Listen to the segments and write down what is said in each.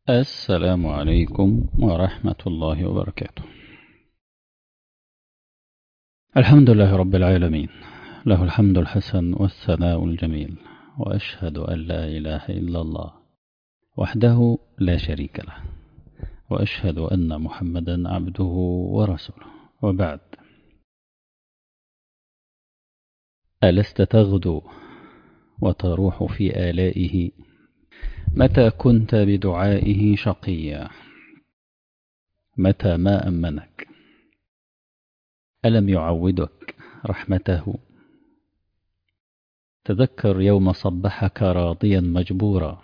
السلام عليكم ورحمة الله وبركاته الحمد لله رب العالمين له الحمد الحسن والثناء الجميل وأشهد أن لا إله إلا الله وحده لا شريك له وأشهد أن محمدا عبده ورسوله وبعد ألست تغدو وتروح في آلائه متى كنت بدعائه شقيا متى ما أمنك ألم يعودك رحمته تذكر يوم صبحك راضيا مجبورا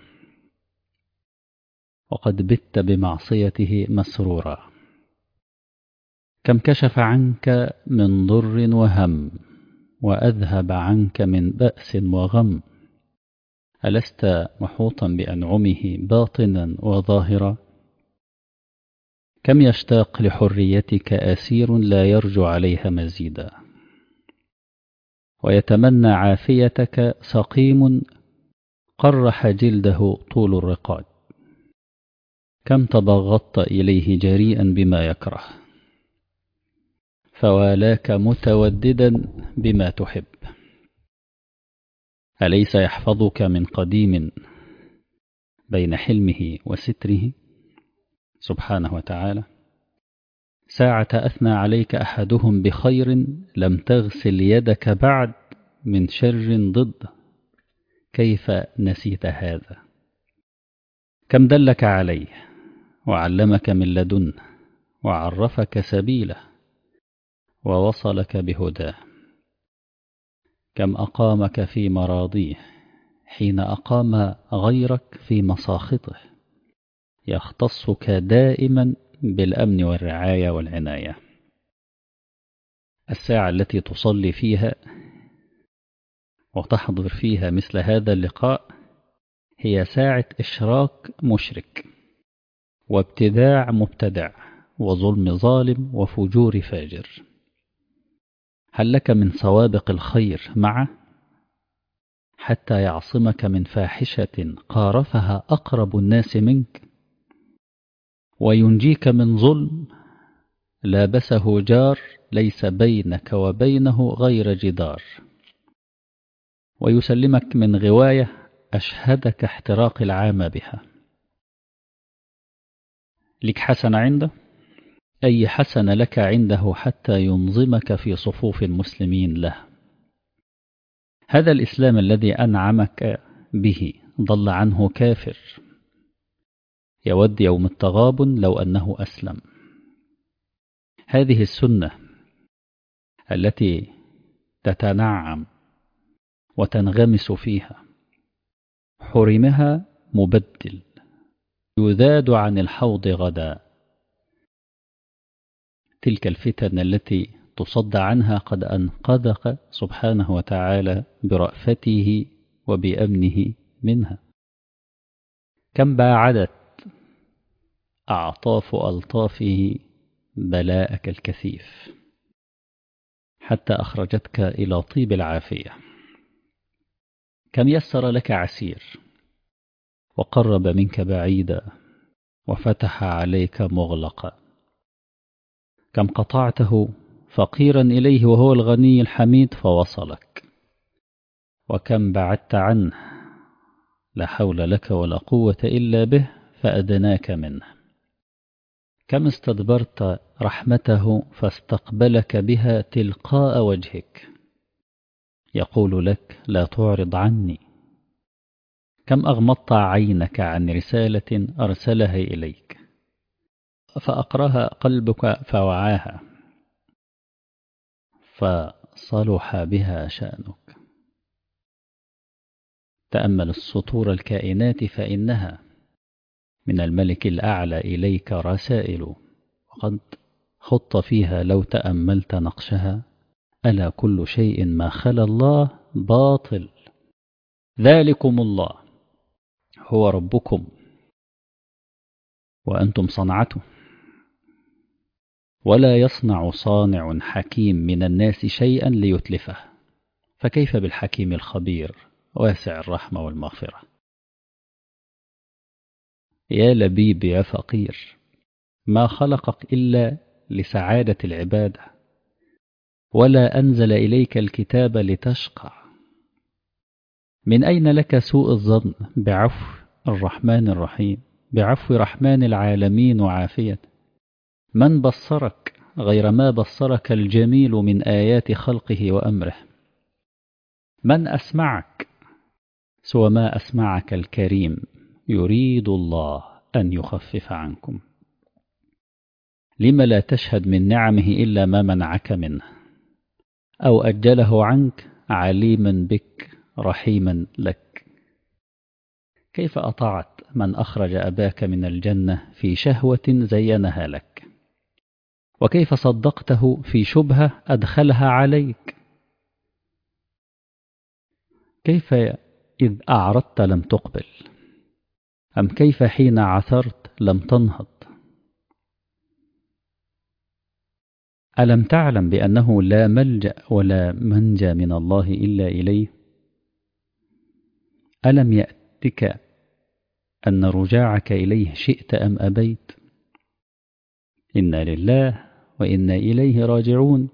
وقد بت بمعصيته مسرورا كم كشف عنك من ضر وهم وأذهب عنك من بأس وغم ألست محوطا بأنعمه باطنا وظاهرا كم يشتاق لحريتك أسير لا يرجو عليها مزيدا ويتمنى عافيتك سقيم قرح جلده طول الرقاد كم تبغضت إليه جريئا بما يكره فوالاك متوددا بما تحب أليس يحفظك من قديم بين حلمه وستره سبحانه وتعالى ساعة أثنى عليك أحدهم بخير لم تغسل يدك بعد من شر ضد كيف نسيت هذا كم دلك عليه وعلمك من لدنه وعرفك سبيله ووصلك بهداه كم أقامك في مراضيه حين أقام غيرك في مساخطه يختصك دائما بالأمن والرعاية والعناية الساعة التي تصلي فيها وتحضر فيها مثل هذا اللقاء هي ساعة إشراك مشرك وابتداع مبتدع وظلم ظالم وفجور فاجر هل لك من سوابق الخير معه حتى يعصمك من فاحشة قارفها أقرب الناس منك وينجيك من ظلم لابسه جار ليس بينك وبينه غير جدار ويسلمك من غواية أشهدك احتراق العام بها لك حسن عنده أي حسن لك عنده حتى ينظمك في صفوف المسلمين له هذا الإسلام الذي أنعمك به ضل عنه كافر يود يوم التغاب لو أنه أسلم هذه السنة التي تتنعم وتنغمس فيها حرمها مبدل يذاد عن الحوض غدا تلك الفتن التي تصد عنها قد أنقذك سبحانه وتعالى برأفته وبأمنه منها كم باعدت أعطاف ألطافه بلاءك الكثيف حتى أخرجتك إلى طيب العافية كم يسر لك عسير وقرب منك بعيدا وفتح عليك مغلقا كم قطعته فقيرا إليه وهو الغني الحميد فوصلك وكم بعدت عنه لا حول لك ولا قوة إلا به فأدناك منه كم استدبرت رحمته فاستقبلك بها تلقاء وجهك يقول لك لا تعرض عني كم أغمضت عينك عن رسالة أرسلها إليك فأقرها قلبك فوعاها فصلح بها شأنك تأمل السطور الكائنات فإنها من الملك الأعلى إليك رسائل وقد خط فيها لو تأملت نقشها ألا كل شيء ما خلا الله باطل ذلكم الله هو ربكم وأنتم صنعته ولا يصنع صانع حكيم من الناس شيئا ليتلفه فكيف بالحكيم الخبير واسع الرحمة والمغفرة يا لبيب يا فقير ما خلقك إلا لسعادة العبادة ولا أنزل إليك الكتاب لتشقى من أين لك سوء الظن بعفو الرحمن الرحيم بعفو رحمن العالمين وعافية من بصرك غير ما بصرك الجميل من آيات خلقه وأمره من أسمعك سوى ما أسمعك الكريم يريد الله أن يخفف عنكم لم لا تشهد من نعمه إلا ما منعك منه أو أجله عنك عليما بك رحيما لك كيف أطعت من أخرج أباك من الجنة في شهوة زينها لك وكيف صدقته في شبهة أدخلها عليك كيف إذ أعرضت لم تقبل أم كيف حين عثرت لم تنهض ألم تعلم بأنه لا ملجأ ولا منجى من الله إلا إليه ألم يأتك أن رجاعك إليه شئت أم أبيت إنا لله وإنا إليه راجعون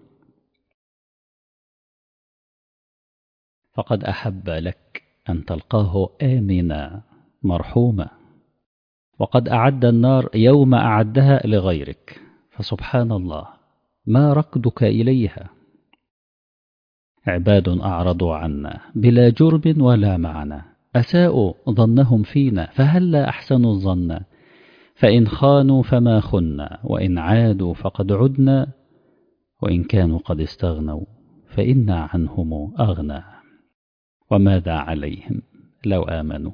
فقد أحب لك أن تلقاه آمنا مرحوما وقد أعد النار يوم أعدها لغيرك فسبحان الله ما ركضك إليها عباد أعرضوا عنا بلا جرب ولا معنى أساءوا ظنهم فينا فهلا أحسنوا الظن فإن خانوا فما خنا وإن عادوا فقد عدنا وإن كانوا قد استغنوا فإنا عنهم أغنى وماذا عليهم لو آمنوا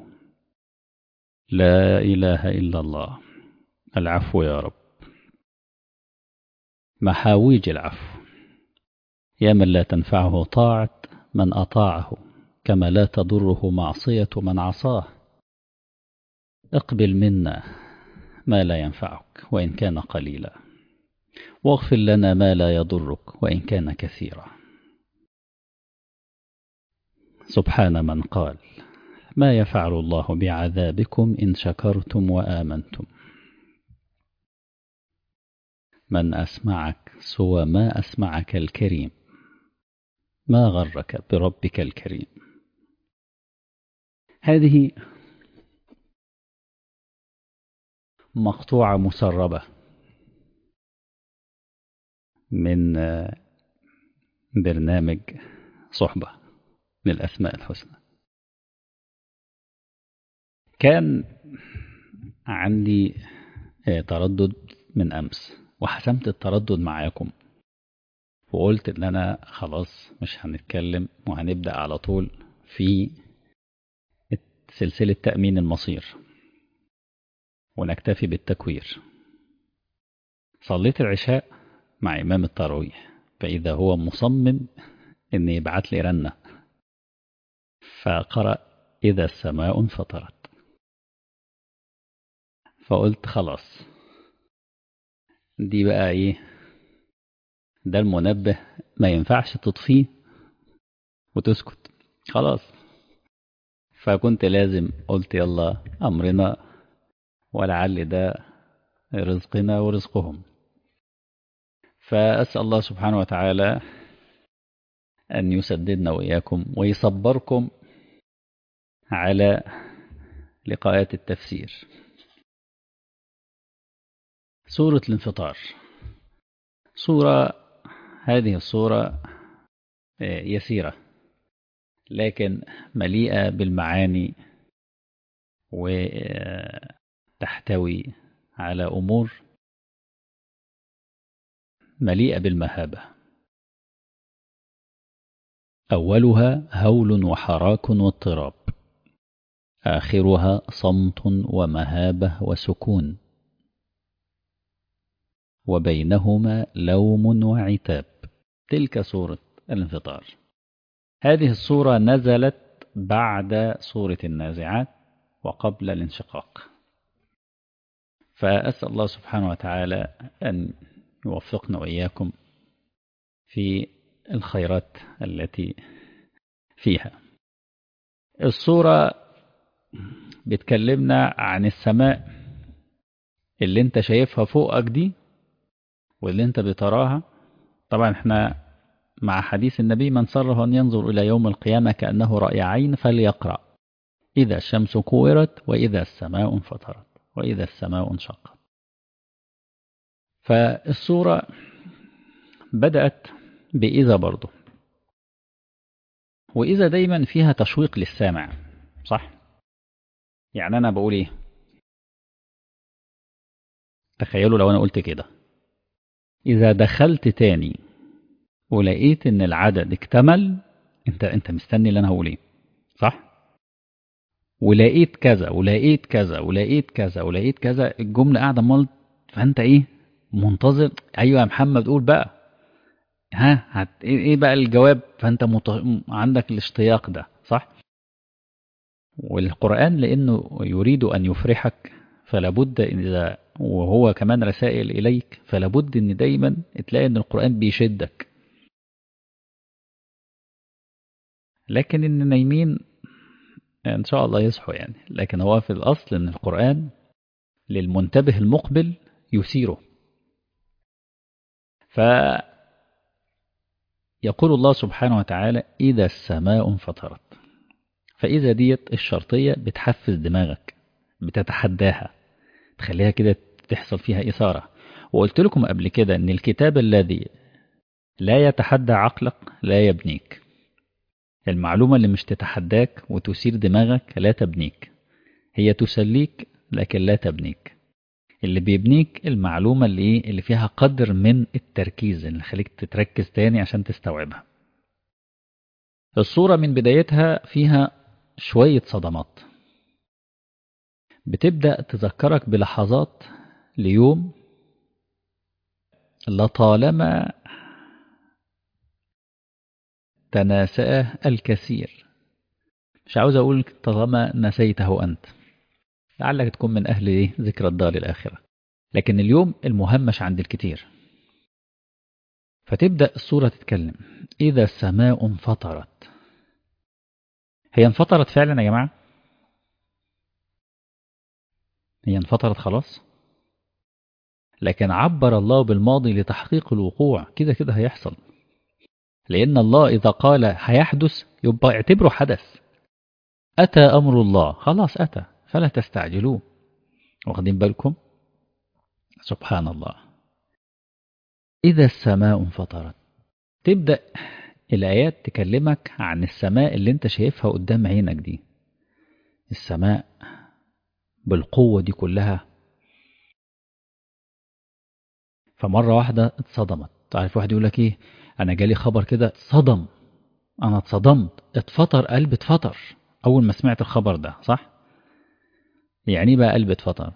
لا إله إلا الله العفو يا رب محاويج العفو يا من لا تنفعه طاعة من أطاعه كما لا تضره معصية من عصاه اقبل منا ما لا ينفعك وإن كان قليلا واغفر لنا ما لا يضرك وإن كان كثيرا سبحان من قال ما يفعل الله بعذابكم إن شكرتم وآمنتم من أسمعك سوى ما أسمعك الكريم ما غرك بربك الكريم هذه مقطوعة مسربة من برنامج صحبة للأسماء الحسنى كان عندي تردد من أمس وحسمت التردد معاكم وقلت ان انا خلاص مش هنتكلم وهنبدأ على طول في سلسلة تأمين المصير ونكتفي بالتكوير صليت العشاء مع إمام التراويح فإذا هو مصمم إن يبعت لي رنة فقرأ إذا السماء انفطرت فقلت خلاص دي بقى إيه ده المنبه ما ينفعش تطفيه وتسكت خلاص فكنت لازم قلت يلا أمرنا ولعل ده رزقنا ورزقهم فأسأل الله سبحانه وتعالى أن يسددنا وإياكم ويصبركم على لقاءات التفسير سورة الانفطار سورة هذه الصورة يسيرة لكن مليئة بالمعاني وتحتوي على أمور مليئة بالمهابة أولها هول وحراك واضطراب آخرها صمت ومهابة وسكون وبينهما لوم وعتاب تلك سورة الانفطار هذه السورة نزلت بعد سورة النازعات وقبل الانشقاق فأسأل الله سبحانه وتعالى أن يوفقنا وإياكم في الخيرات التي فيها الصورة بتكلمنا عن السماء اللي انت شايفها فوقك دي واللي انت بتراها طبعا احنا مع حديث النبي من سره أن ينظر إلى يوم القيامة كأنه رأي عين فليقرأ إذا الشمس كورت وإذا السماء انفطرت وإذا السماء انشقت فالصورة بدأت بإذا برضه وإذا دايما فيها تشويق للسامع صح؟ يعني أنا بقول إيه؟ تخيلوا لو أنا قلت كده إذا دخلت تاني ولقيت إن العدد اكتمل أنت أنت مستني اللي أنا هقول إيه صح؟ ولقيت كذا ولقيت كذا ولقيت كذا ولقيت كذا الجملة قاعدة مال فأنت إيه؟ منتظر أيوه يا محمد قول بقى ها هت إيه بقى الجواب فأنت مت... عندك الاشتياق ده صح؟ والقرآن لأنه يريد أن يفرحك فلابد إذا وهو كمان رسائل إليك فلابد إن دايما تلاقي إن القرآن بيشدك لكن إن نايمين إن شاء الله يصحوا يعني لكن هو في الأصل إن القرآن للمنتبه المقبل يثيره ف يقول الله سبحانه وتعالى إذا السماء انفطرت فإذا ديت الشرطية بتحفز دماغك بتتحداها تخليها كده تحصل فيها إثارة وقلت لكم قبل كده أن الكتاب الذي لا يتحدى عقلك لا يبنيك المعلومة اللي مش تتحداك وتثير دماغك لا تبنيك هي تسليك لكن لا تبنيك اللي بيبنيك المعلومة اللي, إيه اللي فيها قدر من التركيز اللي خليك تتركز تاني عشان تستوعبها الصورة من بدايتها فيها شوية صدمات بتبدأ تذكرك بلحظات ليوم لطالما تناساه الكثير مش عاوز أقول طالما نسيته أنت لعلك تكون من أهل إيه؟ ذكرى الدار الآخرة لكن اليوم المهمش عند الكتير فتبدأ الصورة تتكلم إذا السماء انفطرت هي انفطرت فعلا يا جماعة هي انفطرت خلاص لكن عبر الله بالماضي لتحقيق الوقوع كده كده هيحصل لأن الله إذا قال هيحدث يبقى اعتبره حدث أتى أمر الله خلاص أتى فلا تستعجلوه واخدين بالكم سبحان الله إذا السماء انفطرت تبدأ الآيات تكلمك عن السماء اللي انت شايفها قدام عينك دي السماء بالقوة دي كلها فمرة واحدة اتصدمت تعرف واحد يقول لك ايه انا جالي خبر كده اتصدم انا اتصدمت اتفطر قلبي اتفطر اول ما سمعت الخبر ده صح يعني ايه بقى قلبي اتفطر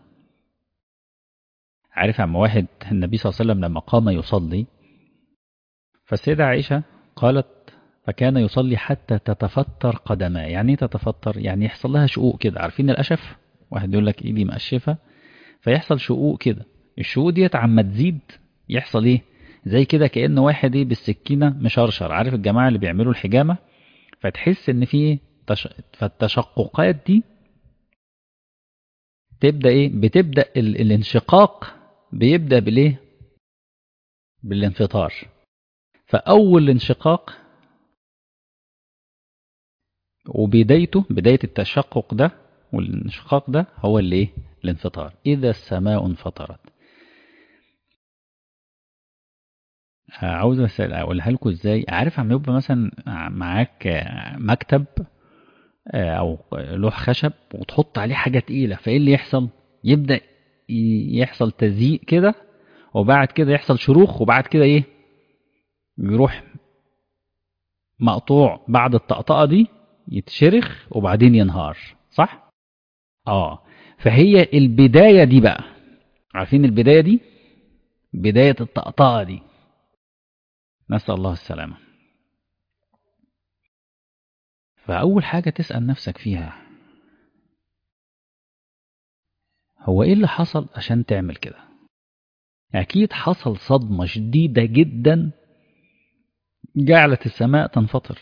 عارف عم واحد النبي صلى الله عليه وسلم لما قام يصلي فالسيدة عائشة قالت فكان يصلي حتى تتفتر قدماه يعني تتفتر يعني يحصل لها شقوق كده عارفين الأشف واحد يقول لك ايدي مقشفة فيحصل شقوق كده الشقوق ديت عما تزيد يحصل ايه زي كده كأن واحد ايه بالسكينة مشرشر عارف الجماعة اللي بيعملوا الحجامة فتحس ان في تش... فالتشققات دي تبدأ ايه بتبدأ ال... الانشقاق بيبدأ بالايه بالانفطار فأول الانشقاق وبدايته بداية التشقق ده والانشقاق ده هو اللي ايه الانفطار إذا السماء انفطرت عاوز بس اقولها لكم ازاي عارف عم يبقى مثلا معاك مكتب او لوح خشب وتحط عليه حاجه تقيله فايه اللي يحصل يبدا يحصل تزييق كده وبعد كده يحصل شروخ وبعد كده ايه يروح مقطوع بعد الطقطقه دي يتشرخ وبعدين ينهار صح اه فهي البدايه دي بقى عارفين البدايه دي بدايه الطقطقه دي نسأل الله السلامة فأول حاجة تسأل نفسك فيها هو إيه اللي حصل عشان تعمل كده أكيد حصل صدمة شديدة جدا جعلت السماء تنفطر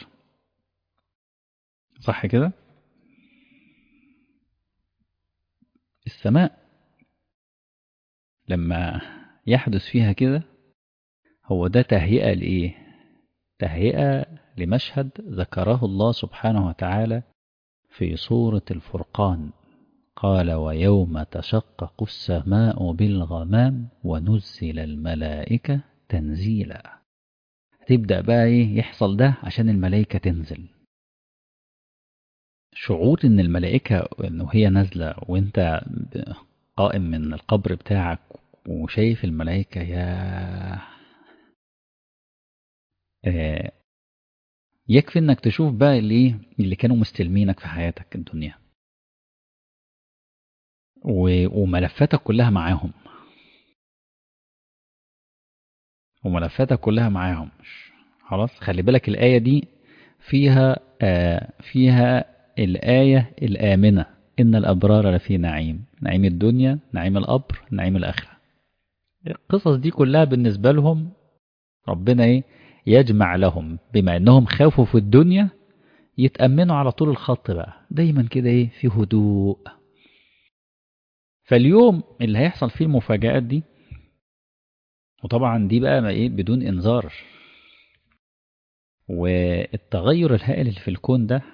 صح كده السماء لما يحدث فيها كده هو ده تهيئة لإيه تهيئة لمشهد ذكره الله سبحانه وتعالى في سورة الفرقان قال ويوم تشقق السماء بالغمام ونزل الملائكة تنزيلا تبدأ بقى إيه يحصل ده عشان الملائكة تنزل شعور إن الملائكة إنه هي نازلة وإنت قائم من القبر بتاعك وشايف الملائكة يا آه يكفي إنك تشوف بقى اللي اللي كانوا مستلمينك في حياتك الدنيا وملفاتك كلها معاهم وملفاتك كلها معاهم خلاص خلي بالك الآية دي فيها آه فيها الآية الآمنة إن الأبرار لفي نعيم نعيم الدنيا نعيم القبر نعيم الآخرة القصص دي كلها بالنسبة لهم ربنا إيه يجمع لهم بما إنهم خافوا في الدنيا يتأمنوا على طول الخط بقى دايما كده إيه في هدوء فاليوم اللي هيحصل فيه المفاجآت دي وطبعا دي بقى ايه بدون انذار والتغير الهائل اللي في الكون ده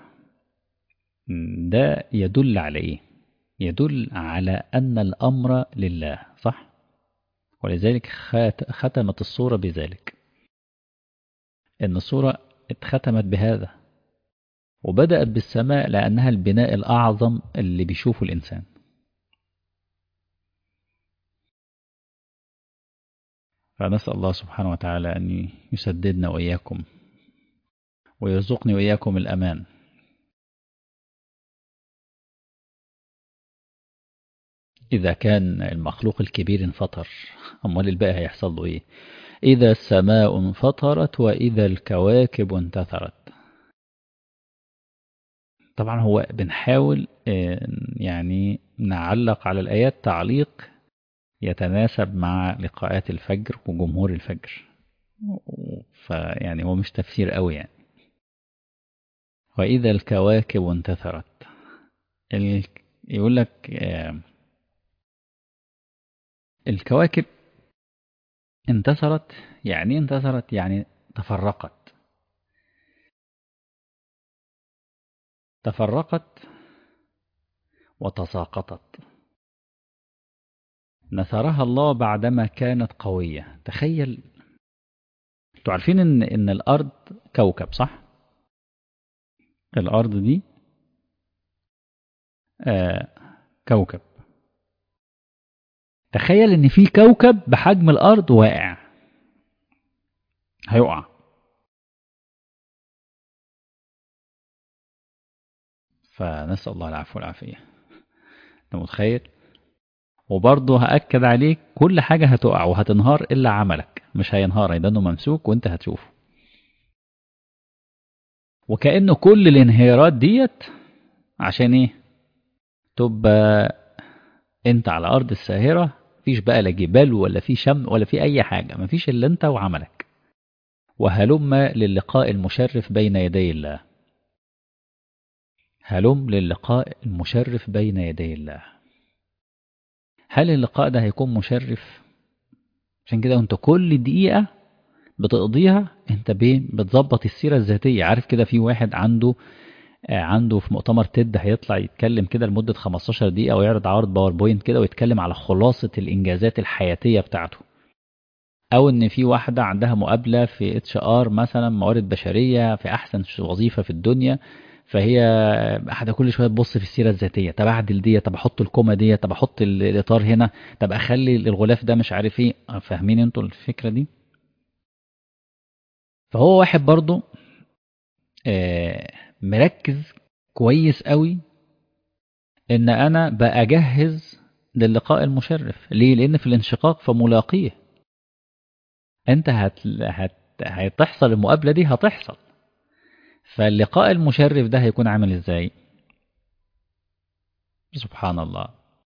ده يدل على ايه يدل على ان الامر لله صح ولذلك ختمت الصورة بذلك ان الصورة اتختمت بهذا وبدأت بالسماء لأنها البناء الأعظم اللي بيشوفه الإنسان فنسأل الله سبحانه وتعالى أن يسددنا وإياكم ويرزقني وإياكم الأمان إذا كان المخلوق الكبير انفطر أمال الباقي هيحصل له إيه إذا السماء انفطرت وإذا الكواكب انتثرت طبعا هو بنحاول يعني نعلق على الآيات تعليق يتناسب مع لقاءات الفجر وجمهور الفجر فيعني هو مش تفسير قوي يعني وإذا الكواكب انتثرت يقول لك الكواكب انتثرت يعني انتثرت يعني تفرقت تفرقت وتساقطت نثرها الله بعدما كانت قوية تخيل انتوا عارفين ان ان الارض كوكب صح الارض دي آه كوكب تخيل ان في كوكب بحجم الارض واقع هيقع فنسأل الله العفو والعافية انت متخيل وبرضه هأكد عليك كل حاجة هتقع وهتنهار إلا عملك مش هينهار هيدانه ممسوك وانت هتشوفه وكأنه كل الانهيارات ديت عشان ايه تبقى انت على أرض الساهرة مفيش بقى لا جبال ولا في شم ولا في أي حاجة مفيش إلا انت وعملك وهلم للقاء المشرف بين يدي الله هلم للقاء المشرف بين يدي الله هل اللقاء ده هيكون مشرف عشان كده انت كل دقيقة بتقضيها انت بتظبط السيرة الذاتية عارف كده في واحد عنده عنده في مؤتمر تيد هيطلع يتكلم كده لمدة 15 دقيقة ويعرض عرض باوربوينت كده ويتكلم على خلاصة الإنجازات الحياتية بتاعته أو إن في واحدة عندها مقابلة في اتش ار مثلا موارد بشرية في أحسن وظيفة في الدنيا فهي قاعده كل شويه تبص في السيره الذاتيه طب اعدل دي طب احط الكومه دي طب احط الاطار هنا طب اخلي الغلاف ده مش عارف ايه فاهمين انتوا الفكره دي فهو واحد برضه آه مركز كويس قوي ان انا بأجهز للقاء المشرف ليه لان في الانشقاق فملاقيه انت هت... هت... هتحصل المقابله دي هتحصل فاللقاء المشرف ده هيكون عامل ازاي سبحان الله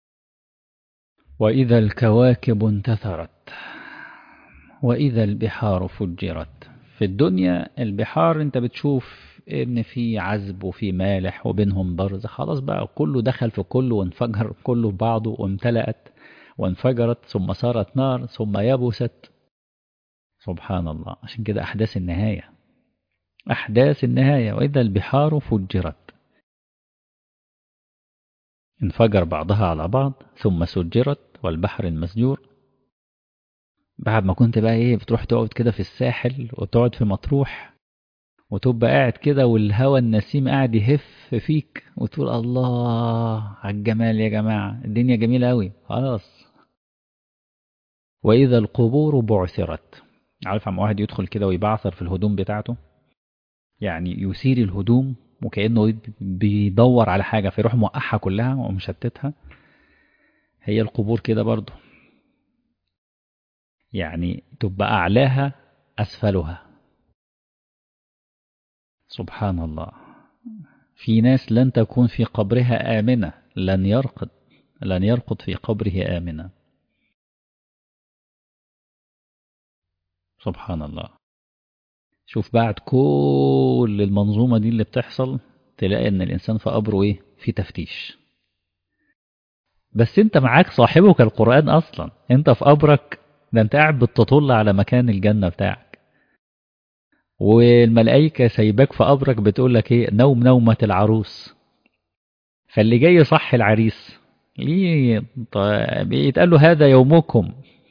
وإذا الكواكب انتثرت وإذا البحار فجرت في الدنيا البحار انت بتشوف ان في عذب وفي مالح وبينهم برز خلاص بقى كله دخل في كله وانفجر كله في بعضه وامتلأت وانفجرت ثم صارت نار ثم يبست سبحان الله عشان كده أحداث النهاية أحداث النهاية وإذا البحار فجرت انفجر بعضها على بعض ثم سجرت والبحر المسجور بعد ما كنت بقى ايه بتروح تقعد كده في الساحل وتقعد في مطروح وتبقى قاعد كده والهوى النسيم قاعد يهف فيك وتقول الله على الجمال يا جماعة الدنيا جميلة أوي خلاص وإذا القبور بعثرت عارف عم واحد يدخل كده ويبعثر في الهدوم بتاعته يعني يثير الهدوم وكأنه بيدور على حاجة فيروح موقعها كلها ومشتتها هي القبور كده برضه يعني تبقى أعلاها أسفلها سبحان الله في ناس لن تكون في قبرها آمنة لن يرقد لن يرقد في قبره آمنة سبحان الله شوف بعد كل المنظومة دي اللي بتحصل تلاقي ان الانسان في قبره ايه في تفتيش بس انت معاك صاحبك القرآن اصلا انت في قبرك ده انت قاعد بتطل على مكان الجنة بتاعك والملائكة سايباك في قبرك بتقول لك ايه نوم نومة العروس فاللي جاي صح العريس ليه طيب يتقال له هذا يومكم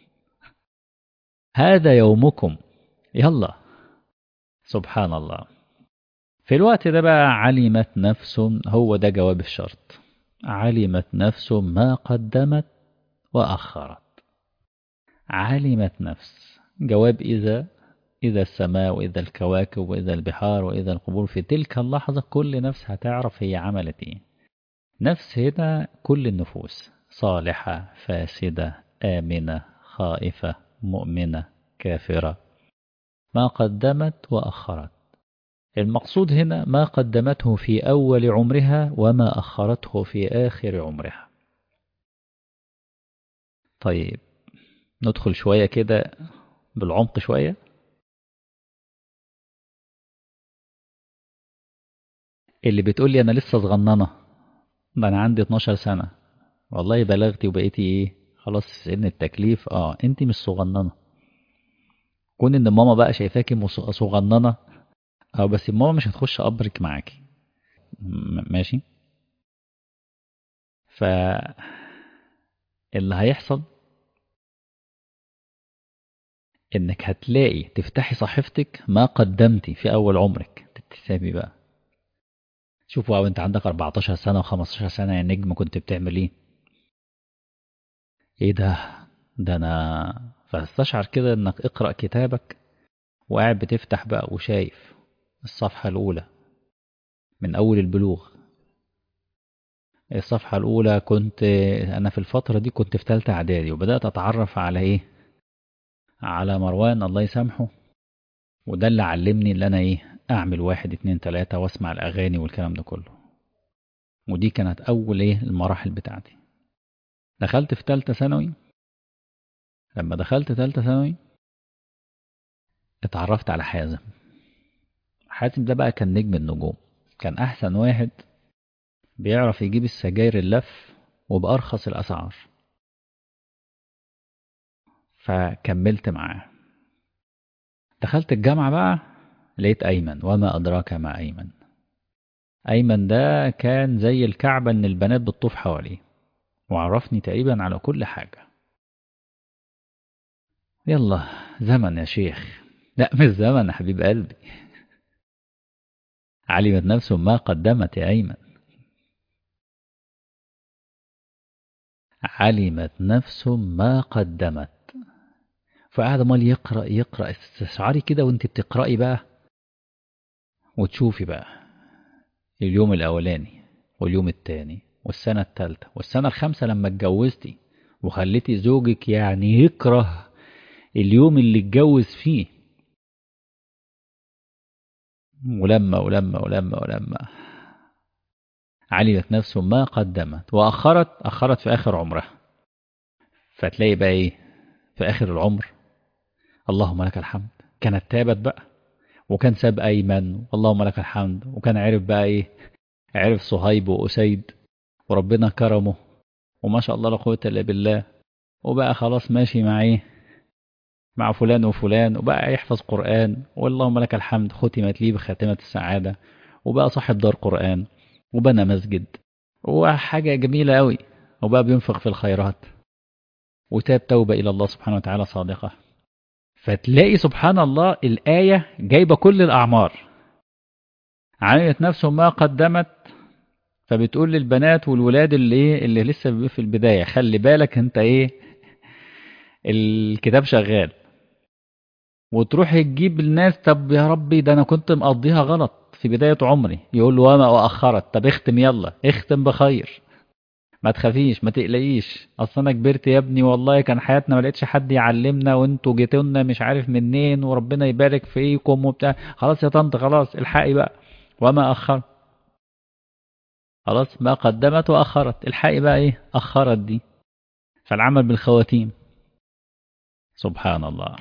هذا يومكم يلا سبحان الله في الوقت ده بقى علمت نفس هو ده جواب الشرط علمت نفس ما قدمت وأخرت علمت نفس جواب إذا إذا السماء وإذا الكواكب وإذا البحار وإذا القبور في تلك اللحظة كل نفس هتعرف هي عملت إيه نفس هنا كل النفوس صالحة فاسدة آمنة خائفة مؤمنة كافرة ما قدمت وأخرت المقصود هنا ما قدمته في أول عمرها وما أخرته في آخر عمرها طيب ندخل شوية كده بالعمق شوية اللي بتقول لي أنا لسه صغننة ده أنا عندي 12 سنة والله بلغتي وبقيتي إيه خلاص سن التكليف اه انت مش صغننه كون ان ماما بقى شايفاكي صغننه اه بس ماما مش هتخش قبرك معاكي ماشي ف اللي هيحصل انك هتلاقي تفتحي صحيفتك ما قدمتي في اول عمرك تتسابي بقى شوفوا وانت عندك 14 سنه و15 سنه يا نجم كنت بتعمل ايه ايه ده ده انا فاستشعر كده انك اقرا كتابك وقاعد بتفتح بقى وشايف الصفحه الاولى من اول البلوغ الصفحه الاولى كنت انا في الفتره دي كنت في ثالثه اعدادي وبدات اتعرف على ايه على مروان الله يسامحه وده اللي علمني اللي انا ايه اعمل واحد اتنين تلاتة واسمع الاغاني والكلام ده كله ودي كانت اول ايه المراحل بتاعتي دخلت في تالتة ثانوي لما دخلت تالتة ثانوي اتعرفت على حازم حازم ده بقى كان نجم النجوم كان أحسن واحد بيعرف يجيب السجاير اللف وبأرخص الأسعار فكملت معاه دخلت الجامعة بقى لقيت أيمن وما أدراك ما أيمن أيمن ده كان زي الكعبة إن البنات بتطوف حواليه وعرفني تقريبا على كل حاجة يلا زمن يا شيخ لا مش زمن يا حبيب قلبي علمت نفس ما قدمت يا أيمن علمت نفس ما قدمت فقعد مال يقرأ يقرأ استشعري كده وانت بتقرأي بقى وتشوفي بقى اليوم الأولاني واليوم التاني والسنة التالتة والسنة الخامسة لما اتجوزتي وخليتي زوجك يعني يكره اليوم اللي اتجوز فيه ولما ولما ولما ولما علمت نفسه ما قدمت وأخرت أخرت في آخر عمرها فتلاقي بقى إيه في آخر العمر اللهم لك الحمد كانت تابت بقى وكان ساب أيمن اللهم لك الحمد وكان عرف بقى إيه عرف صهيب وأسيد وربنا كرمه وما شاء الله لا قوة إلا بالله وبقى خلاص ماشي مع ايه مع فلان وفلان وبقى يحفظ قرآن واللهم لك الحمد ختمت لي بخاتمة السعادة وبقى صاحب دار قرآن وبنى مسجد وحاجة جميلة قوي وبقى بينفق في الخيرات وتاب توبة إلى الله سبحانه وتعالى صادقة فتلاقي سبحان الله الآية جايبة كل الأعمار عملت نفسه ما قدمت فبتقول للبنات والولاد اللي ايه اللي لسه في البداية خلي بالك انت ايه الكتاب شغال وتروح تجيب الناس طب يا ربي ده انا كنت مقضيها غلط في بداية عمري يقول له وما وأخرت طب اختم يلا اختم بخير ما تخافيش ما تقلقيش اصل انا كبرت يا ابني والله كان حياتنا ما لقيتش حد يعلمنا وانتوا جيتوا لنا مش عارف منين وربنا يبارك فيكم وبتاع خلاص يا طنط خلاص الحقي بقى وما اخر خلاص ما قدمت واخرت الحقي بقى ايه اخرت دي فالعمل بالخواتيم سبحان الله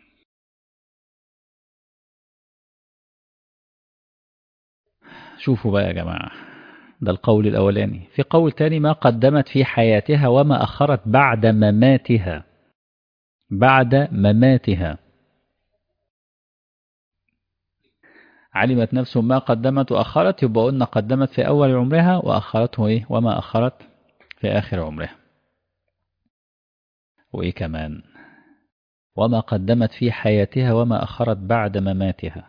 شوفوا بقى يا جماعه ده القول الأولاني في قول تاني ما قدمت في حياتها وما أخرت بعد مماتها بعد مماتها علمت نفس ما قدمت وأخرت يبقى قلنا قدمت في أول عمرها وأخرته إيه وما أخرت في آخر عمرها وإيه كمان وما قدمت في حياتها وما أخرت بعد مماتها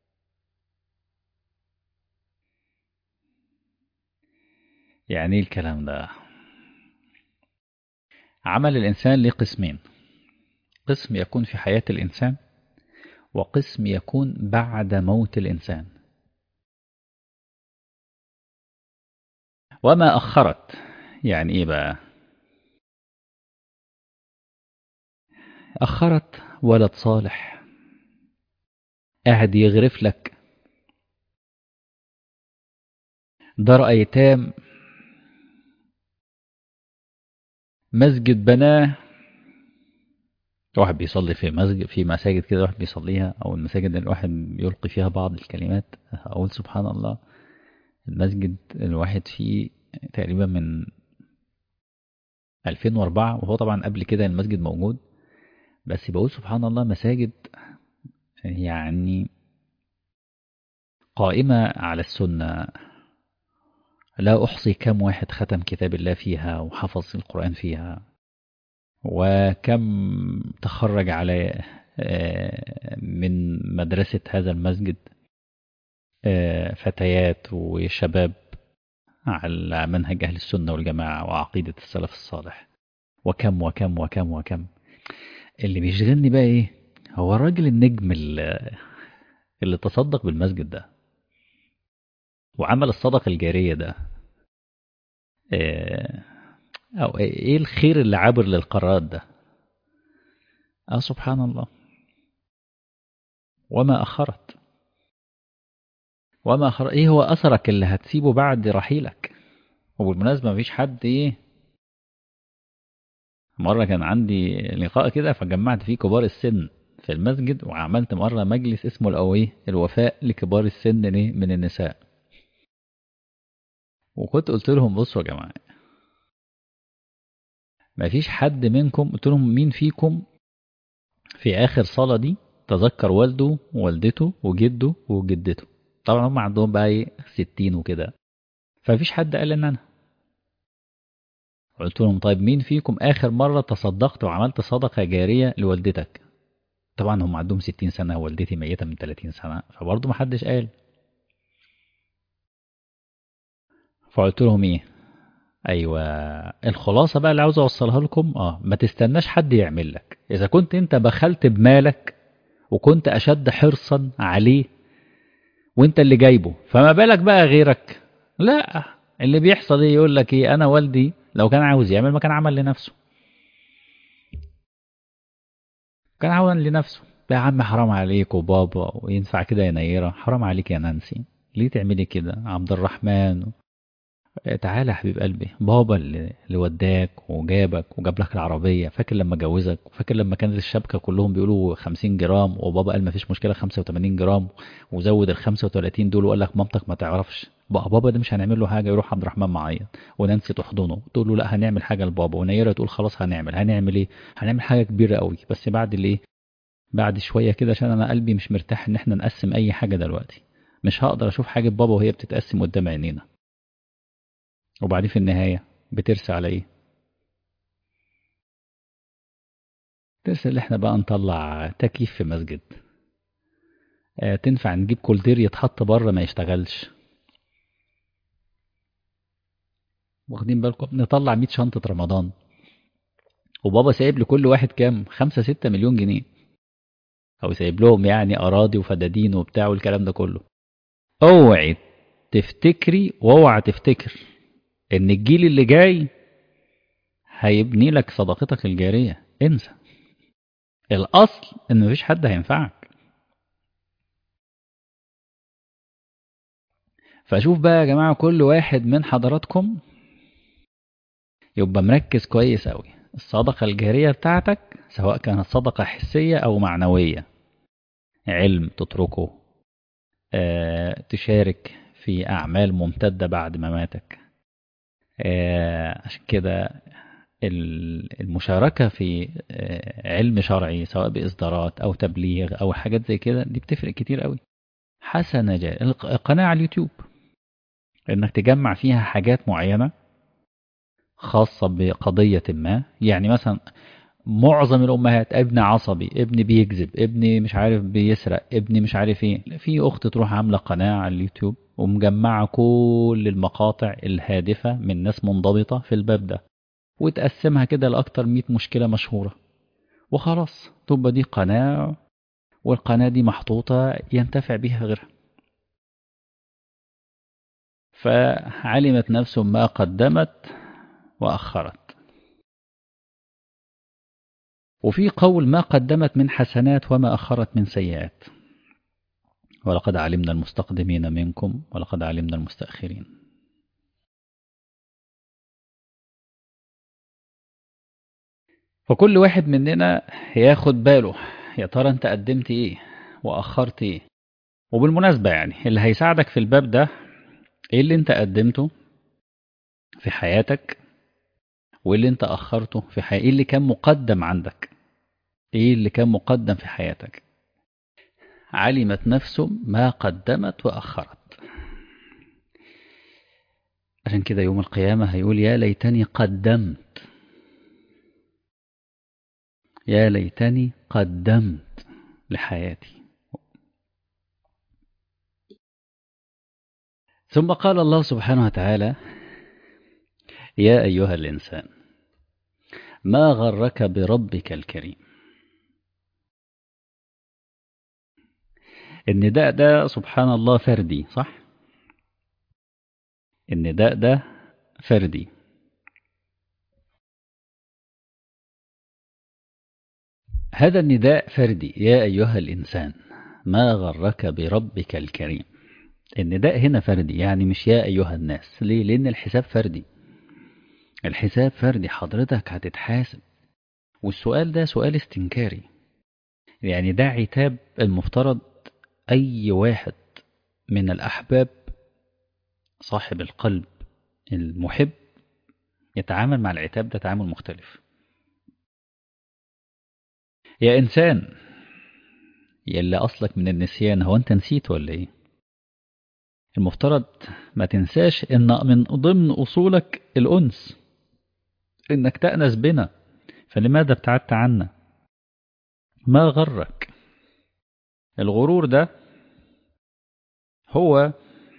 يعني ايه الكلام ده عمل الإنسان ليه قسمين قسم يكون في حياة الإنسان وقسم يكون بعد موت الإنسان وما أخرت يعني إيه بقى أخرت ولد صالح قاعد يغرف لك دار أيتام مسجد بناه واحد بيصلي في مسجد في مساجد كده واحد بيصليها او المساجد اللي الواحد بيلقي فيها بعض الكلمات اقول سبحان الله المسجد الواحد فيه تقريبا من 2004 وهو طبعا قبل كده المسجد موجود بس بقول سبحان الله مساجد يعني قائمة على السنة لا أحصي كم واحد ختم كتاب الله فيها وحفظ القرآن فيها وكم تخرج على من مدرسة هذا المسجد فتيات وشباب على منهج أهل السنة والجماعة وعقيدة السلف الصالح وكم وكم وكم وكم اللي بيشغلني بقى إيه هو الراجل النجم اللي, اللي تصدق بالمسجد ده وعمل الصدقة الجارية ده أو إيه الخير اللي عابر للقارات ده آه سبحان الله وما أخرت وما أخر إيه هو أثرك اللي هتسيبه بعد رحيلك وبالمناسبة مفيش حد إيه مرة كان عندي لقاء كده فجمعت فيه كبار السن في المسجد وعملت مرة مجلس اسمه الأويه الوفاء لكبار السن من النساء وكنت قلت لهم بصوا يا جماعة ما فيش حد منكم قلت لهم مين فيكم في آخر صلاة دي تذكر والده ووالدته وجده وجدته طبعا هم عندهم بقى ايه ستين وكده فمفيش حد قال ان انا قلت لهم طيب مين فيكم آخر مرة تصدقت وعملت صدقة جارية لوالدتك طبعا هم عندهم ستين سنة والدتي ميتة من تلاتين سنة فبرضه محدش قال فقلت لهم ايه ايوه الخلاصه بقى اللي عاوز اوصلها لكم اه ما تستناش حد يعمل لك اذا كنت انت بخلت بمالك وكنت اشد حرصا عليه وانت اللي جايبه فما بالك بقى غيرك لا اللي بيحصل ايه يقول لك ايه انا والدي لو كان عاوز يعمل ما كان عمل لنفسه كان عمل لنفسه يا عم حرام عليك وبابا وينفع كده يا نيرة حرام عليك يا نانسي ليه تعملي كده عبد الرحمن تعالى يا حبيب قلبي بابا اللي وداك وجابك وجاب لك العربية فاكر لما جوزك وفاكر لما كانت الشبكة كلهم بيقولوا 50 جرام وبابا قال ما فيش مشكلة 85 جرام وزود ال 35 دول وقال لك مامتك ما تعرفش بقى بابا ده مش هنعمل له حاجه يروح عبد الرحمن معيط ونانسي تحضنه تقول له لا هنعمل حاجه لبابا ونيره تقول خلاص هنعمل هنعمل ايه هنعمل حاجه كبيره قوي بس بعد الايه بعد شويه كده عشان انا قلبي مش مرتاح ان احنا نقسم اي حاجه دلوقتي مش هقدر اشوف حاجه بابا وهي بتتقسم قدام عينينا وبعدين في النهايه بترسى على ايه ترسى اللي احنا بقى نطلع تكييف في مسجد آه تنفع نجيب كولدير يتحط بره ما يشتغلش واخدين بالكم نطلع 100 شنطة رمضان وبابا سايب لكل واحد كام خمسة ستة مليون جنيه أو سايب لهم يعني أراضي وفدادين وبتاع والكلام ده كله اوعي تفتكري واوعى تفتكر إن الجيل اللي جاي هيبني لك صداقتك الجارية انسى الأصل إن مفيش حد هينفعك فشوف بقى يا جماعة كل واحد من حضراتكم يبقى مركز كويس أوي الصدقة الجارية بتاعتك سواء كانت صدقة حسية أو معنوية علم تتركه آه، تشارك في أعمال ممتدة بعد مماتك آه، عشان كده ال- المشاركة في آه، علم شرعي سواء بإصدارات أو تبليغ أو حاجات زي كده دي بتفرق كتير قوي حسنة جاء القناة على اليوتيوب إنك تجمع فيها حاجات معينة خاصة بقضية ما يعني مثلا معظم الأمهات ابن عصبي ابن بيكذب ابن مش عارف بيسرق ابن مش عارف ايه في أخت تروح عاملة قناة على اليوتيوب ومجمعة كل المقاطع الهادفة من ناس منضبطة في الباب ده وتقسمها كده لأكتر 100 مشكلة مشهورة وخلاص تبقى دي قناة والقناة دي محطوطة ينتفع بها غيرها فعلمت نفس ما قدمت وأخرت وفي قول ما قدمت من حسنات وما أخرت من سيئات ولقد علمنا المستقدمين منكم ولقد علمنا المستأخرين فكل واحد مننا ياخد باله يا ترى انت قدمت ايه واخرت ايه وبالمناسبة يعني اللي هيساعدك في الباب ده ايه اللي انت قدمته في حياتك وايه اللي انت اخرته في حياتك ايه اللي كان مقدم عندك ايه اللي كان مقدم في حياتك علمت نفس ما قدمت واخرت عشان كده يوم القيامة هيقول يا ليتني قدمت يا ليتني قدمت لحياتي ثم قال الله سبحانه وتعالى يا أيها الإنسان ما غرك بربك الكريم النداء ده سبحان الله فردي صح النداء ده فردي هذا النداء فردي يا أيها الإنسان ما غرك بربك الكريم النداء هنا فردي يعني مش يا أيها الناس ليه؟ لأن الحساب فردي الحساب فردي حضرتك هتتحاسب والسؤال ده سؤال استنكاري يعني ده عتاب المفترض أي واحد من الأحباب صاحب القلب المحب يتعامل مع العتاب ده تعامل مختلف يا إنسان يلي أصلك من النسيان هو أنت نسيت ولا إيه المفترض ما تنساش إن من ضمن أصولك الأنس إنك تأنس بنا فلماذا ابتعدت عنا ما غرك الغرور ده هو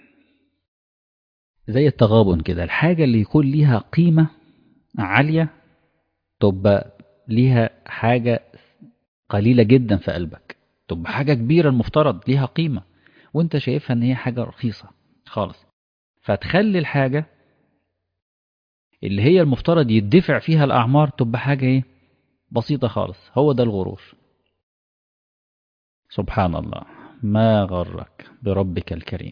زي التغابن كده الحاجة اللي يكون ليها قيمة عالية تبقى ليها حاجة قليلة جدا في قلبك تبقى حاجة كبيرة المفترض ليها قيمة وانت شايفها ان هي حاجة رخيصة خالص فتخلي الحاجة اللي هي المفترض يدفع فيها الأعمار تبقى حاجة ايه بسيطة خالص هو ده الغرور سبحان الله ما غرك بربك الكريم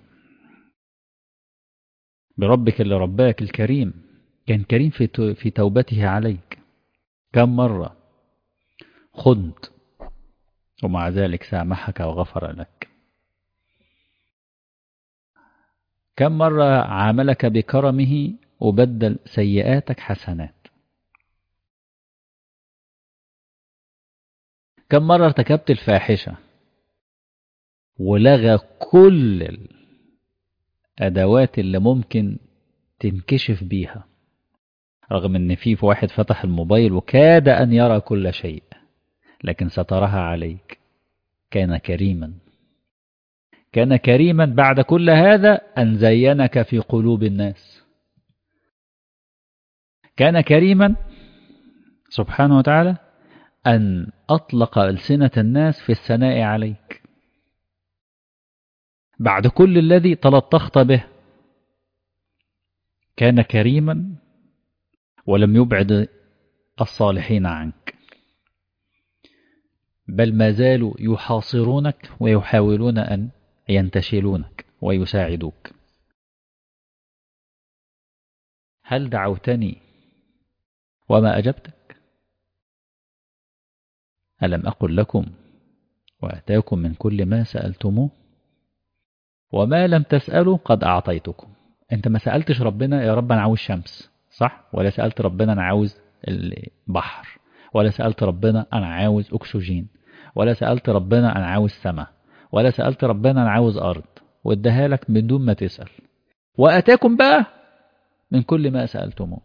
بربك اللي رباك الكريم كان كريم في في توبته عليك كم مرة خنت ومع ذلك سامحك وغفر لك كم مرة عاملك بكرمه وبدل سيئاتك حسنات كم مرة ارتكبت الفاحشة ولغى كل الأدوات اللي ممكن تنكشف بيها رغم ان في واحد فتح الموبايل وكاد ان يرى كل شيء لكن سترها عليك كان كريما كان كريما بعد كل هذا ان زينك في قلوب الناس كان كريما سبحانه وتعالى ان اطلق السنه الناس في الثناء عليك بعد كل الذي تلطخت به كان كريما ولم يبعد الصالحين عنك بل ما زالوا يحاصرونك ويحاولون أن ينتشلونك ويساعدوك هل دعوتني وما أجبتك ألم أقل لكم وأتاكم من كل ما سألتموه وما لم تسألوا قد أعطيتكم أنت ما سألتش ربنا يا رب أنا عاوز شمس صح ولا سألت ربنا أنا عاوز البحر ولا سألت ربنا أنا عاوز أكسجين ولا سألت ربنا أنا عاوز سماء ولا سألت ربنا أنا عاوز أرض واداها لك من دون ما تسأل وأتاكم بقى من كل ما سألتموه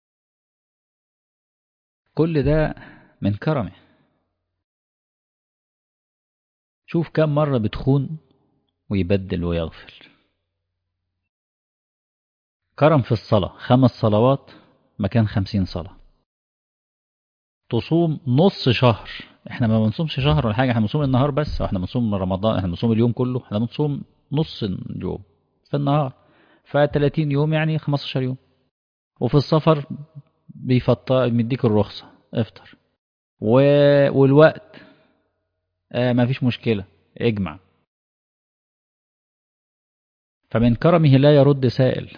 كل ده من كرمه شوف كم مرة بتخون ويبدل ويغفر كرم في الصلاة خمس صلوات مكان خمسين صلاة تصوم نص شهر احنا ما بنصومش شهر ولا حاجة احنا بنصوم النهار بس احنا بنصوم رمضان احنا بنصوم اليوم كله احنا بنصوم نص اليوم في النهار ف 30 يوم يعني 15 يوم وفي السفر بيفطر مديك الرخصة افطر و... والوقت آه ما فيش مشكلة اجمع فمن كرمه لا يرد سائل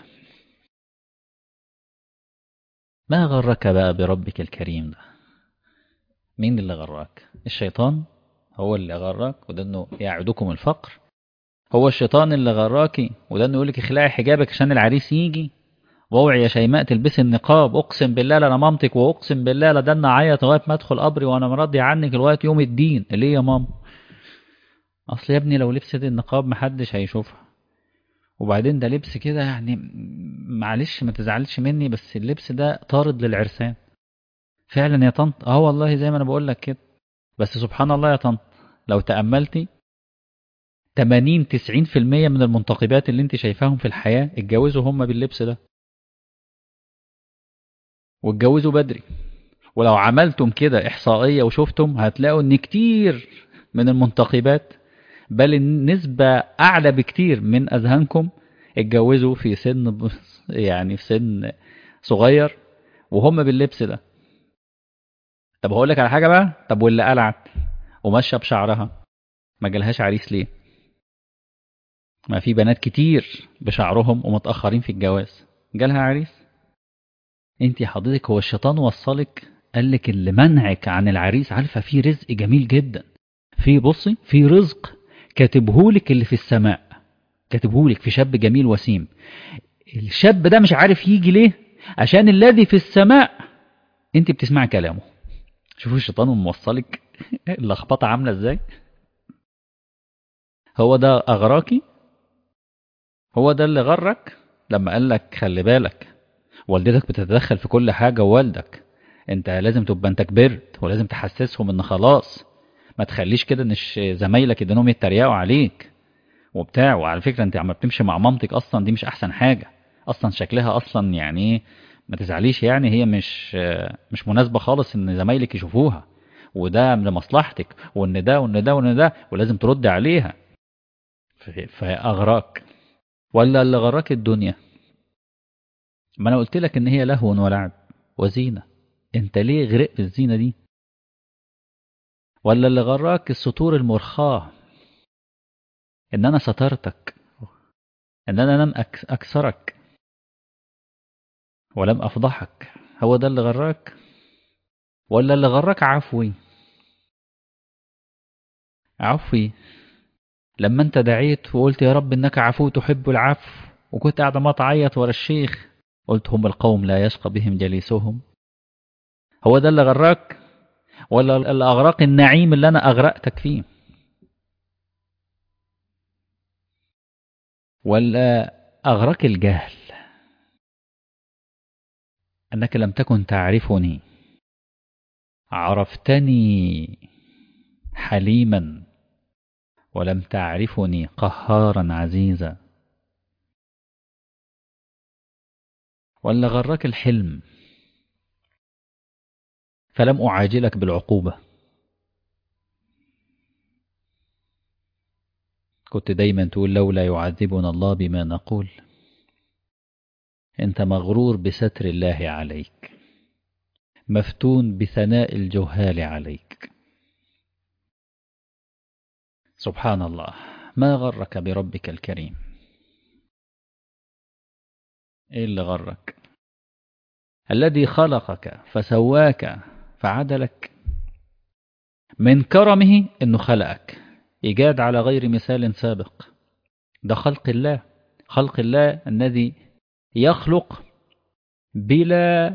ما غرك بقى بربك الكريم ده مين اللي غرك الشيطان هو اللي غرك وده انه يعدكم الفقر هو الشيطان اللي غراكي وده انه يقولك اخلعي حجابك عشان العريس يجي واوعي يا شيماء تلبسي النقاب اقسم بالله لا انا مامتك واقسم بالله لا ده انا اعيط لغايه ما ادخل قبري وانا مرضي عنك لغايه يوم الدين ليه يا ماما اصل يا ابني لو لبست النقاب محدش هيشوفها وبعدين ده لبس كده يعني معلش ما تزعلش مني بس اللبس ده طارد للعرسان فعلا يا طنط اه والله زي ما انا بقول لك كده بس سبحان الله يا طنط لو تأملتي 80 90% من المنتقبات اللي انت شايفاهم في الحياة اتجوزوا هم باللبس ده واتجوزوا بدري ولو عملتم كده إحصائية وشفتم هتلاقوا إن كتير من المنتقبات بل النسبة أعلى بكتير من أذهانكم اتجوزوا في سن يعني في سن صغير وهم باللبس ده طب هقول لك على حاجة بقى طب واللي قلعت وماشية بشعرها ما جالهاش عريس ليه ما في بنات كتير بشعرهم ومتأخرين في الجواز جالها عريس انت حضرتك هو الشيطان وصلك قال لك اللي منعك عن العريس عارفه في رزق جميل جدا في بصي في رزق كاتبهولك اللي في السماء كاتبهولك في شاب جميل وسيم الشاب ده مش عارف يجي ليه عشان الذي في السماء انت بتسمع كلامه شوفوا الشيطان موصلك اللخبطه عامله ازاي هو ده اغراكي هو ده اللي غرك لما قال لك خلي بالك والدتك بتتدخل في كل حاجة ووالدك انت لازم تبقى انت كبرت ولازم تحسسهم ان خلاص ما تخليش كده ان زمايلك انهم يتريقوا عليك وبتاع وعلى فكرة انت عم بتمشي مع مامتك اصلا دي مش احسن حاجة اصلا شكلها اصلا يعني ما تزعليش يعني هي مش مش مناسبة خالص ان زمايلك يشوفوها وده لمصلحتك وان ده وان ده وان ده ولازم ترد عليها فاغراك ولا اللي غراك الدنيا ما انا قلت لك ان هي لهو ولعب وزينة انت ليه غرق في الزينة دي ولا اللي غراك السطور المرخاة ان انا سترتك ان انا لم اكسرك ولم افضحك هو ده اللي غراك ولا اللي غراك عفوي عفوي لما انت دعيت وقلت يا رب انك عفو تحب العفو وكنت قاعد ما تعيط ورا الشيخ قلت هم القوم لا يشقى بهم جليسهم هو ده اللي غراك ولا اللي أغرق النعيم اللي أنا أغرقتك فيه ولا أغرق الجهل أنك لم تكن تعرفني عرفتني حليما ولم تعرفني قهارا عزيزا ولا غرك الحلم فلم أعاجلك بالعقوبة كنت دايما تقول لولا يعذبنا الله بما نقول انت مغرور بستر الله عليك مفتون بثناء الجهال عليك سبحان الله ما غرك بربك الكريم ايه اللي غرك الذي خلقك فسواك فعدلك من كرمه انه خلقك ايجاد على غير مثال سابق ده خلق الله خلق الله الذي يخلق بلا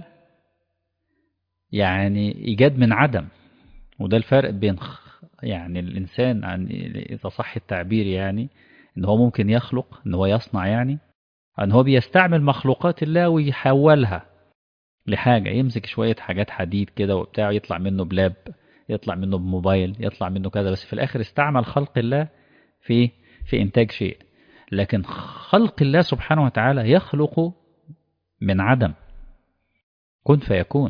يعني ايجاد من عدم وده الفرق بين يعني الانسان عن اذا صح التعبير يعني ان هو ممكن يخلق ان هو يصنع يعني ان هو بيستعمل مخلوقات الله ويحولها لحاجه يمسك شويه حاجات حديد كده وبتاع يطلع منه بلاب يطلع منه بموبايل يطلع منه كذا بس في الاخر استعمل خلق الله في في انتاج شيء لكن خلق الله سبحانه وتعالى يخلق من عدم كن فيكون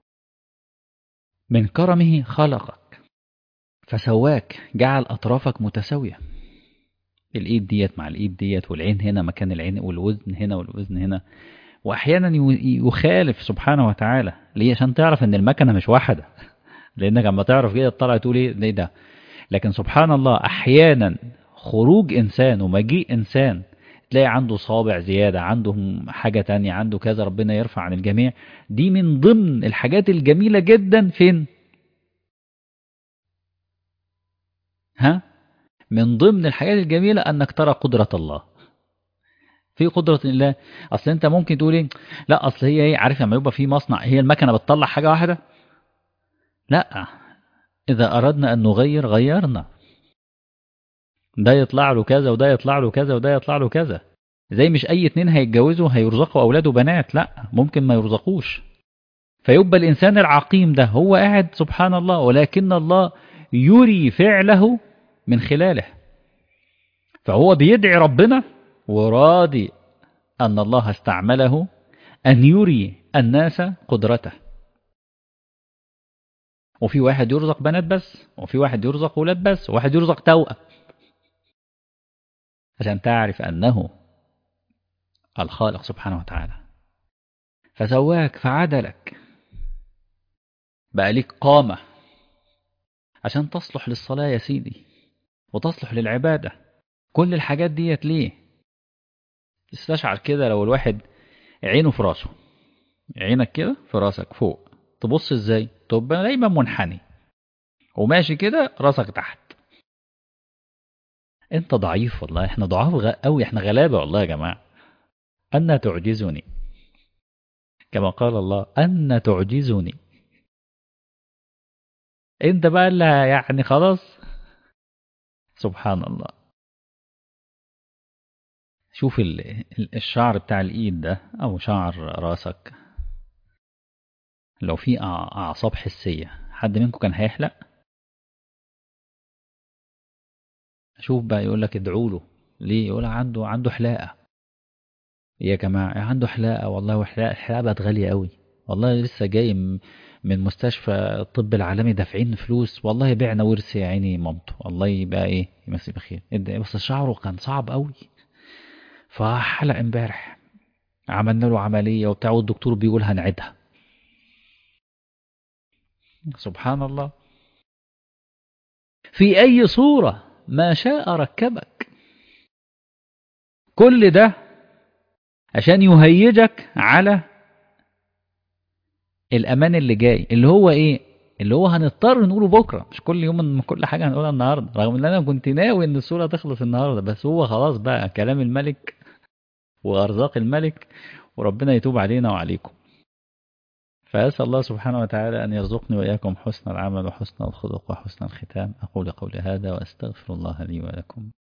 من كرمه خلقك فسواك جعل أطرافك متساوية الإيد ديت مع الإيد ديت والعين هنا مكان العين والوزن هنا والوزن هنا وأحيانا يخالف سبحانه وتعالى ليه عشان تعرف إن المكنة مش واحدة لأنك لما تعرف كده تطلع تقول إيه ده, ده لكن سبحان الله أحيانا خروج إنسان ومجيء إنسان تلاقي عنده صابع زيادة عنده حاجة تانية عنده كذا ربنا يرفع عن الجميع دي من ضمن الحاجات الجميلة جدا فين ها من ضمن الحاجات الجميلة أنك ترى قدرة الله في قدرة الله أصل أنت ممكن تقول إيه لا أصل هي إيه عارف لما يبقى في مصنع هي المكنة بتطلع حاجة واحدة لا إذا أردنا أن نغير غيرنا ده يطلع له كذا وده يطلع له كذا وده يطلع له كذا زي مش اي اتنين هيتجوزوا هيرزقوا اولاده بنات لا ممكن ما يرزقوش فيبقى الانسان العقيم ده هو قاعد سبحان الله ولكن الله يري فعله من خلاله فهو بيدعي ربنا وراضي ان الله استعمله ان يري الناس قدرته وفي واحد يرزق بنات بس وفي واحد يرزق ولاد بس وواحد يرزق توأم عشان تعرف أنه الخالق سبحانه وتعالى فسواك فعدلك بقى ليك قامة عشان تصلح للصلاة يا سيدي وتصلح للعبادة كل الحاجات ديت ليه تستشعر كده لو الواحد عينه في راسه عينك كده في راسك فوق تبص ازاي تبقى دايما منحني وماشي كده راسك تحت انت ضعيف والله احنا ضعاف غ... قوي احنا غلابه والله يا جماعه ان تعجزني كما قال الله ان تعجزني انت بقى اللي يعني خلاص سبحان الله شوف الشعر بتاع الايد ده او شعر راسك لو في اعصاب حسيه حد منكم كان هيحلق شوف بقى يقول لك ادعوا له ليه يقول عنده عنده حلاقه يا جماعه عنده حلاقه والله وحلاقه الحلاقه بقت غاليه قوي والله لسه جاي من مستشفى الطب العالمي دافعين فلوس والله بعنا ورث يا عيني مامته الله يبقى ايه يمسي بخير بس شعره كان صعب قوي فحلق امبارح عملنا له عمليه وبتاع والدكتور بيقول هنعيدها سبحان الله في اي صوره ما شاء ركبك كل ده عشان يهيجك على الأمان اللي جاي اللي هو إيه اللي هو هنضطر نقوله بكرة مش كل يوم من كل حاجة هنقولها النهاردة رغم إن أنا كنت ناوي إن الصورة تخلص النهاردة بس هو خلاص بقى كلام الملك وأرزاق الملك وربنا يتوب علينا وعليكم فأسأل الله سبحانه وتعالى أن يرزقني وإياكم حسن العمل وحسن الخلق وحسن الختام أقول قولي هذا وأستغفر الله لي ولكم